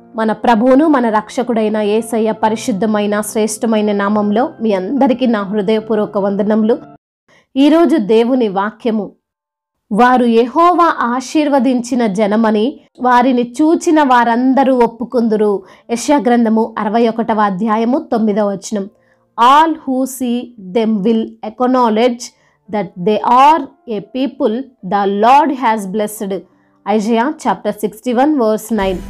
మన ప్రభువును మన రక్షకుడైన ఏసయ్య పరిశుద్ధమైన శ్రేష్టమైన నామంలో మీ అందరికీ నా హృదయపూర్వక వందనములు ఈరోజు దేవుని వాక్యము వారు యెహోవా ఆశీర్వదించిన జనమని వారిని చూచిన వారందరూ ఒప్పుకుందురు యెషయా గ్రంథము అరవై ఒకటవ అధ్యాయము తొమ్మిదవ వచనం all who see them will acknowledge that they are a people the Lord has blessed Isaiah chapter sixty one verse nine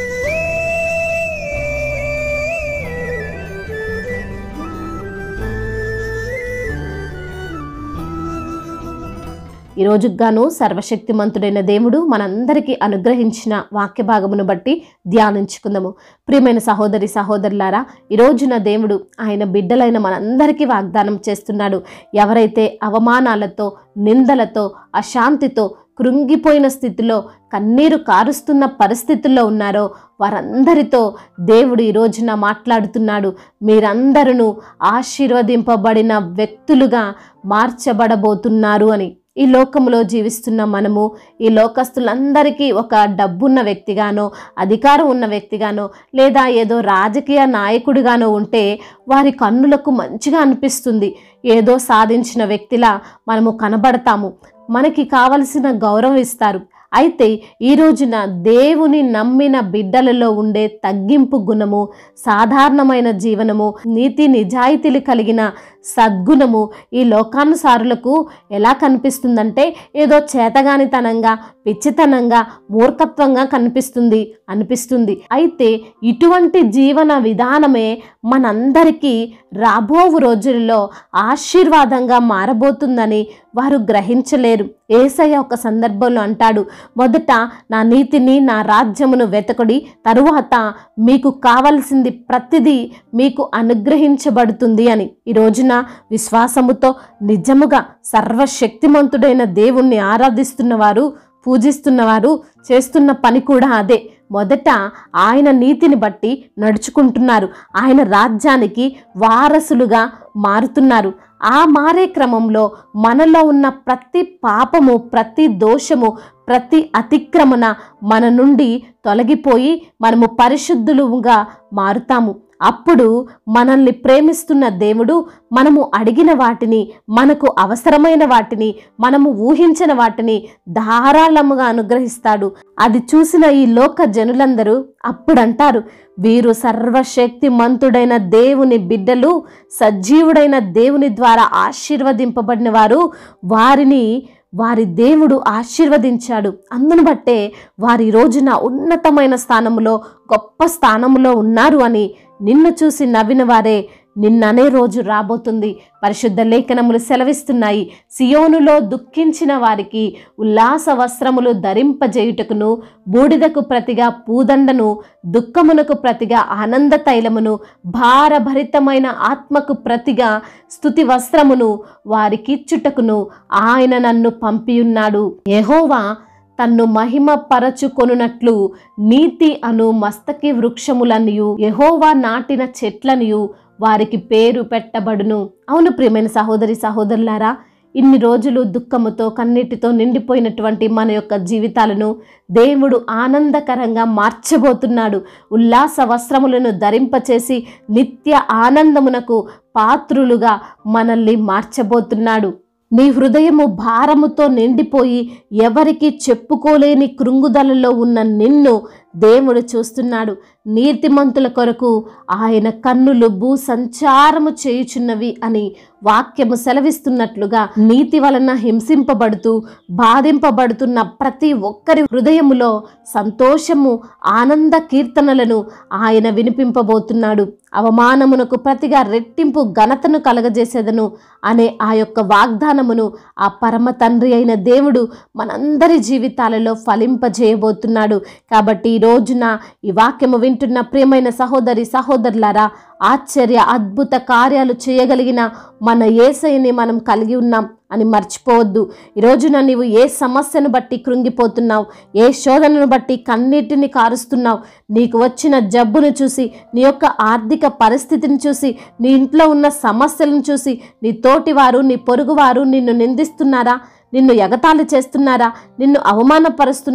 ఈ రోజుకు గాను సర్వశక్తిమంతుడైన దేవుడు మనందరికీ అనుగ్రహించిన వాక్య భాగమును బట్టి ధ్యానించుకుందాము ప్రియమైన సహోదరి సహోదరులారా ఈ రోజున దేవుడు ఆయన బిడ్డలైన మనందరికీ వాగ్దానం చేస్తున్నాడు ఎవరైతే అవమానాలతో నిందలతో అశాంతితో కృంగిపోయిన స్థితిలో కన్నీరు కారుస్తున్న పరిస్థితుల్లో ఉన్నారో వారందరితో దేవుడు ఈ రోజున మాట్లాడుతున్నాడు మీరందరూ ఆశీర్వదింపబడిన వ్యక్తులుగా మార్చబడబోతున్నారు అని ఈ లోకంలో జీవిస్తున్న మనము ఈ లోకస్తులందరికీ ఒక డబ్బున్న వ్యక్తిగానో అధికారం ఉన్న వ్యక్తిగానో లేదా ఏదో రాజకీయ నాయకుడిగానో ఉంటే వారి కన్నులకు మంచిగా అనిపిస్తుంది ఏదో సాధించిన వ్యక్తిలా మనము కనబడతాము మనకి కావలసిన గౌరవం ఇస్తారు అయితే ఈ రోజున దేవుని నమ్మిన బిడ్డలలో ఉండే తగ్గింపు గుణము సాధారణమైన జీవనము నీతి నిజాయితీలు కలిగిన సద్గుణము ఈ లోకానుసారులకు ఎలా కనిపిస్తుందంటే ఏదో చేతగానితనంగా పిచ్చితనంగా మూర్ఖత్వంగా కనిపిస్తుంది అనిపిస్తుంది అయితే ఇటువంటి జీవన విధానమే మనందరికీ రాబోవు రోజుల్లో ఆశీర్వాదంగా మారబోతుందని వారు గ్రహించలేరు ఏసయ్య ఒక సందర్భంలో అంటాడు మొదట నా నీతిని నా రాజ్యమును వెతకడి తరువాత మీకు కావలసింది ప్రతిదీ మీకు అనుగ్రహించబడుతుంది అని ఈ రోజున విశ్వాసముతో నిజముగా సర్వశక్తిమంతుడైన దేవుణ్ణి ఆరాధిస్తున్న వారు పూజిస్తున్నవారు చేస్తున్న పని కూడా అదే మొదట ఆయన నీతిని బట్టి నడుచుకుంటున్నారు ఆయన రాజ్యానికి వారసులుగా మారుతున్నారు ఆ మారే క్రమంలో మనలో ఉన్న ప్రతి పాపము ప్రతి దోషము ప్రతి అతిక్రమణ మన నుండి తొలగిపోయి మనము పరిశుద్ధులుగా మారుతాము అప్పుడు మనల్ని ప్రేమిస్తున్న దేవుడు మనము అడిగిన వాటిని మనకు అవసరమైన వాటిని మనము ఊహించిన వాటిని ధారాళముగా అనుగ్రహిస్తాడు అది చూసిన ఈ లోక జనులందరూ అప్పుడంటారు వీరు సర్వశక్తిమంతుడైన దేవుని బిడ్డలు సజీవుడైన దేవుని ద్వారా ఆశీర్వదింపబడిన వారు వారిని వారి దేవుడు ఆశీర్వదించాడు అందును బట్టే వారి రోజున ఉన్నతమైన స్థానంలో గొప్ప స్థానంలో ఉన్నారు అని నిన్ను చూసి నవ్విన వారే నిన్ననే రోజు రాబోతుంది పరిశుద్ధ లేఖనములు సెలవిస్తున్నాయి సియోనులో దుఃఖించిన వారికి ఉల్లాస వస్త్రములు ధరింపజేయుటకును బూడిదకు ప్రతిగా పూదండను దుఃఖమునకు ప్రతిగా ఆనంద తైలమును భారభరితమైన ఆత్మకు ప్రతిగా స్తుతి వస్త్రమును వారికిచ్చుటకును ఆయన నన్ను పంపియున్నాడు యెహోవా తన్ను మహిమ పరచుకొనున్నట్లు నీతి అను మస్తకి వృక్షములనియు యెహోవా నాటిన చెట్లనియు వారికి పేరు పెట్టబడును అవును ప్రియమైన సహోదరి సహోదరులారా ఇన్ని రోజులు దుఃఖముతో కన్నీటితో నిండిపోయినటువంటి మన యొక్క జీవితాలను దేవుడు ఆనందకరంగా మార్చబోతున్నాడు ఉల్లాస వస్త్రములను ధరింపచేసి నిత్య ఆనందమునకు పాత్రులుగా మనల్ని మార్చబోతున్నాడు నీ హృదయము భారముతో నిండిపోయి ఎవరికి చెప్పుకోలేని కృంగుదలలో ఉన్న నిన్ను దేవుడు చూస్తున్నాడు నీతిమంతుల కొరకు ఆయన కన్నులు భూ సంచారము చేయుచున్నవి అని వాక్యము సెలవిస్తున్నట్లుగా నీతి వలన హింసింపబడుతూ బాధింపబడుతున్న ప్రతి ఒక్కరి హృదయములో సంతోషము ఆనంద కీర్తనలను ఆయన వినిపింపబోతున్నాడు అవమానమునకు ప్రతిగా రెట్టింపు ఘనతను కలగజేసేదను అనే ఆ యొక్క వాగ్దానమును ఆ పరమ తండ్రి అయిన దేవుడు మనందరి జీవితాలలో ఫలింపజేయబోతున్నాడు కాబట్టి ఈ రోజున ఈ వాక్యము వింటున్న ప్రియమైన సహోదరి సహోదరులారా ఆశ్చర్య అద్భుత కార్యాలు చేయగలిగిన మన ఏసైని మనం కలిగి ఉన్నాం అని మర్చిపోవద్దు ఈ రోజున నీవు ఏ సమస్యను బట్టి కృంగిపోతున్నావు ఏ శోధనను బట్టి కన్నీటిని కారుస్తున్నావు నీకు వచ్చిన జబ్బును చూసి నీ యొక్క ఆర్థిక పరిస్థితిని చూసి నీ ఇంట్లో ఉన్న సమస్యలను చూసి నీ తోటివారు నీ పొరుగువారు నిన్ను నిందిస్తున్నారా నిన్ను ఎగతాళి చేస్తున్నారా నిన్ను అవమానపరుస్తున్నారా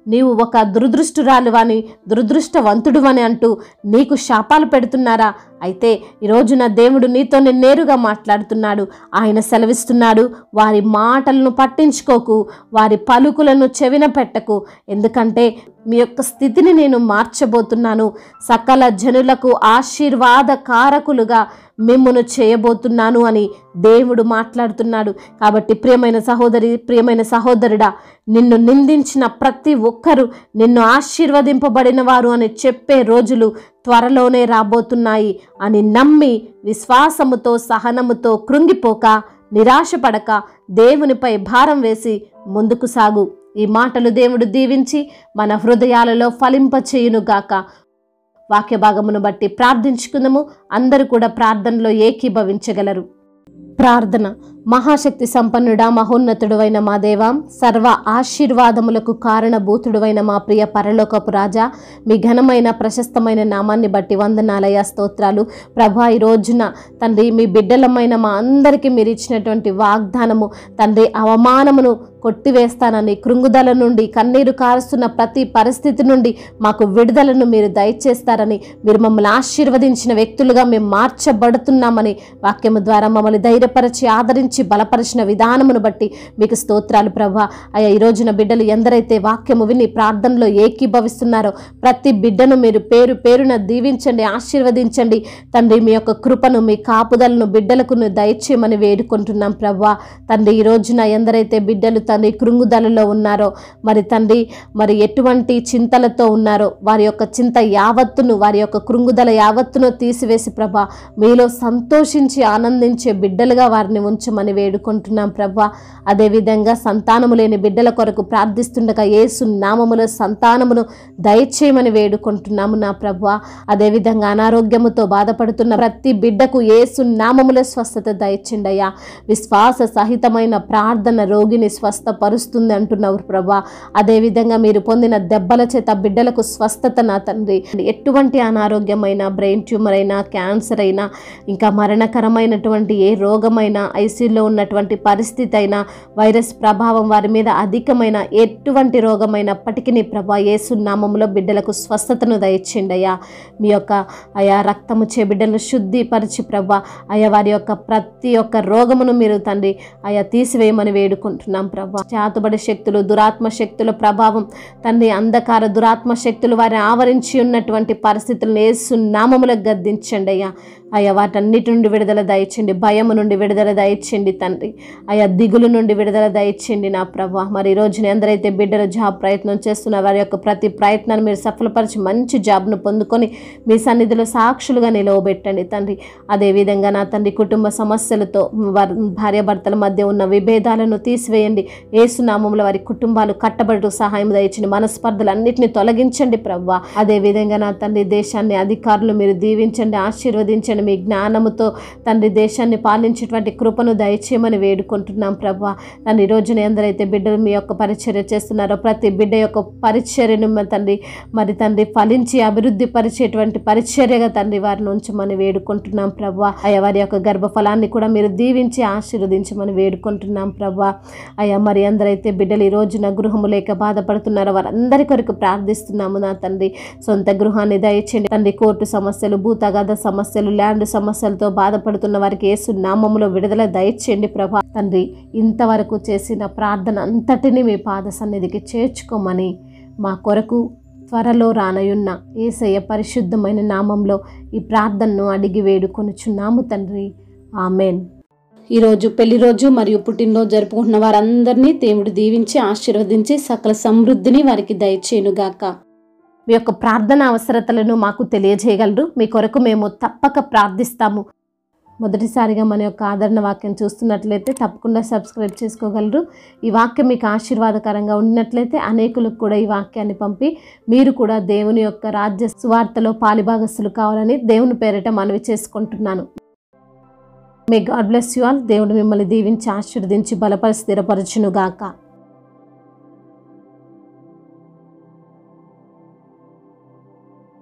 నీవు ఒక దురదృష్టురాలు అని దురదృష్టవంతుడు అని అంటూ నీకు శాపాలు పెడుతున్నారా అయితే ఈరోజు నా దేవుడు నీతో నేరుగా మాట్లాడుతున్నాడు ఆయన సెలవిస్తున్నాడు వారి మాటలను పట్టించుకోకు వారి పలుకులను చెవిన పెట్టకు ఎందుకంటే మీ యొక్క స్థితిని నేను మార్చబోతున్నాను సకల జనులకు ఆశీర్వాద కారకులుగా మిమ్మును చేయబోతున్నాను అని దేవుడు మాట్లాడుతున్నాడు కాబట్టి ప్రియమైన సహోదరి ప్రియమైన సహోదరుడా నిన్ను నిందించిన ప్రతి ఒక్కరూ నిన్ను ఆశీర్వదింపబడిన వారు అని చెప్పే రోజులు త్వరలోనే రాబోతున్నాయి అని నమ్మి విశ్వాసముతో సహనముతో కృంగిపోక నిరాశపడక దేవునిపై భారం వేసి ముందుకు సాగు ఈ మాటలు దేవుడు దీవించి మన హృదయాలలో ఫలింపచేయునుగాక వాక్య భాగమును బట్టి ప్రార్థించుకుందాము అందరూ కూడా ప్రార్థనలో ఏకీభవించగలరు ప్రార్థన మహాశక్తి సంపన్నుడా మహోన్నతుడువైన మా దేవా సర్వ ఆశీర్వాదములకు కారణభూతుడువైన మా ప్రియ పరలోకపు రాజా మీ ఘనమైన ప్రశస్తమైన నామాన్ని బట్టి వందనాలయ స్తోత్రాలు ప్రభా ఈ రోజున తండ్రి మీ బిడ్డలమైన మా అందరికీ మీరు ఇచ్చినటువంటి వాగ్దానము తండ్రి అవమానమును కొట్టివేస్తానని కృంగుదల నుండి కన్నీరు కారుస్తున్న ప్రతి పరిస్థితి నుండి మాకు విడుదలను మీరు దయచేస్తారని మీరు మమ్మల్ని ఆశీర్వదించిన వ్యక్తులుగా మేము మార్చబడుతున్నామని వాక్యము ద్వారా మమ్మల్ని ధైర్యపరిచి ఆదరించి బలపరిచిన విధానమును బట్టి మీకు స్తోత్రాలు ప్రభా అయ్యా ఈ రోజున బిడ్డలు ఎందరైతే వాక్యము విని ప్రార్థనలో ఏకీభవిస్తున్నారో ప్రతి బిడ్డను మీరు పేరు పేరున దీవించండి ఆశీర్వదించండి తండ్రి మీ యొక్క కృపను మీ కాపుదలను బిడ్డలకు దయచేయమని వేడుకుంటున్నాం ప్రభా తండ్రి ఈ రోజున ఎందరైతే బిడ్డలు తండ్రి కృంగుదలలో ఉన్నారో మరి తండ్రి మరి ఎటువంటి చింతలతో ఉన్నారో వారి యొక్క చింత యావత్తును వారి యొక్క కృంగుదల యావత్తును తీసివేసి ప్రభా మీలో సంతోషించి ఆనందించే బిడ్డలుగా వారిని ఉంచమని వేడుకుంటున్నాం ప్రభా అదేవిధంగా సంతానము లేని బిడ్డల కొరకు ప్రార్థిస్తుండగా యేసు నామములో సంతానమును దయచేయమని వేడుకుంటున్నాము నా ప్రభా అదేవిధంగా అనారోగ్యముతో బాధపడుతున్న ప్రతి బిడ్డకు యేసు నామములో స్వస్థత దయచిండయ్యా విశ్వాస సహితమైన ప్రార్థన రోగిని స్వస్థపరుస్తుంది అంటున్నారు ప్రభా అదేవిధంగా మీరు పొందిన దెబ్బల చేత బిడ్డలకు స్వస్థత నా తండ్రి ఎటువంటి అనారోగ్యమైన బ్రెయిన్ ట్యూమర్ అయినా క్యాన్సర్ అయినా ఇంకా మరణకరమైనటువంటి ఏ రోగమైనా ఐసీయూలో ఉన్నటువంటి పరిస్థితి అయినా వైరస్ ప్రభావం వారి మీద అధికమైన ఎటువంటి రోగమైనప్పటికీ ప్రభా యేసు నామములో బిడ్డలకు స్వస్థతను దయచేయండి అయ్యా మీ యొక్క అయా రక్తము చే బిడ్డలను శుద్ధిపరిచి ప్రభా అయా వారి యొక్క ప్రతి ఒక్క రోగమును మీరు తండ్రి అయా తీసివేయమని వేడుకుంటున్నాం ప్రభా చేతబడి శక్తులు దురాత్మ శక్తుల ప్రభావం తండ్రి అంధకార దురాత్మ శక్తులు వారిని ఆవరించి ఉన్నటువంటి పరిస్థితులను యేసు నామములో గద్దించండి అయ్యా అయ్యా వాటన్నిటి నుండి విడుదల దయచండి భయము నుండి విడుదల దయచండి తండ్రి అయ్యా దిగులు నుండి విడుదల దయచండి నా ప్రభా మరి ఈ రోజున ఎందరైతే బిడ్డల జాబ్ ప్రయత్నం చేస్తున్న వారి యొక్క ప్రతి ప్రయత్నాన్ని మీరు సఫలపరిచి మంచి జాబ్ను పొందుకొని మీ సన్నిధిలో సాక్షులుగా నిలవబెట్టండి తండ్రి అదేవిధంగా నా తండ్రి కుటుంబ సమస్యలతో వారి భార్యాభర్తల మధ్య ఉన్న విభేదాలను తీసివేయండి ఏసునామంలో వారి కుటుంబాలు కట్టబడుటకు సహాయం దయచండి మనస్పర్ధలు అన్నింటినీ తొలగించండి ప్రవ్వా అదేవిధంగా నా తండ్రి దేశాన్ని అధికారులు మీరు దీవించండి ఆశీర్వదించండి మీ జ్ఞానముతో తండ్రి దేశాన్ని పాలించేటువంటి కృపను దయచేయమని వేడుకుంటున్నాం ప్రభా తండ్రి ఈ రోజున ఎందరైతే బిడ్డలు మీ యొక్క పరిచర్య చేస్తున్నారో ప్రతి బిడ్డ యొక్క పరిచర్యను మా తండ్రి మరి తండ్రి ఫలించి అభివృద్ధి పరిచేటువంటి పరిచర్యగా తండ్రి వారిని ఉంచమని వేడుకుంటున్నాం ప్రభా అయ్యా వారి యొక్క గర్భఫలాన్ని కూడా మీరు దీవించి ఆశీర్వదించమని వేడుకుంటున్నాం ప్రభా అయ్యా మరి ఎందరైతే బిడ్డలు ఈ రోజున గృహము లేక బాధపడుతున్నారో వారందరి కొరకు ప్రార్థిస్తున్నాము నా తండ్రి సొంత గృహాన్ని దయచేయండి తండ్రి కోర్టు సమస్యలు భూతగాథ సమస్యలు ల్యాండ్ సమస్యలతో బాధపడుతున్న వారికి యేసు నామములో విడుదల దయచేయండి ప్రభా తండ్రి ఇంతవరకు చేసిన ప్రార్థన అంతటిని మీ పాద సన్నిధికి చేర్చుకోమని మా కొరకు త్వరలో రానయున్న ఏసయ్య పరిశుద్ధమైన నామంలో ఈ ప్రార్థనను అడిగి వేడుకొనుచున్నాము తండ్రి ఆమెన్ ఈరోజు పెళ్లి రోజు మరియు పుట్టినరోజు జరుపుకుంటున్న వారందరినీ దేవుడు దీవించి ఆశీర్వదించి సకల సమృద్ధిని వారికి దయచేయునుగాక మీ యొక్క ప్రార్థన అవసరతలను మాకు తెలియజేయగలరు మీ కొరకు మేము తప్పక ప్రార్థిస్తాము మొదటిసారిగా మన యొక్క ఆదరణ వాక్యం చూస్తున్నట్లయితే తప్పకుండా సబ్స్క్రైబ్ చేసుకోగలరు ఈ వాక్యం మీకు ఆశీర్వాదకరంగా ఉన్నట్లయితే అనేకులకు కూడా ఈ వాక్యాన్ని పంపి మీరు కూడా దేవుని యొక్క రాజ్య సువార్తలో పాలిభాగస్తులు కావాలని దేవుని పేరిట మనవి చేసుకుంటున్నాను may God bless you all దేవుడు మిమ్మల్ని దీవించి ఆశీర్వదించి బలపరిచి స్థిరపరచునుగాక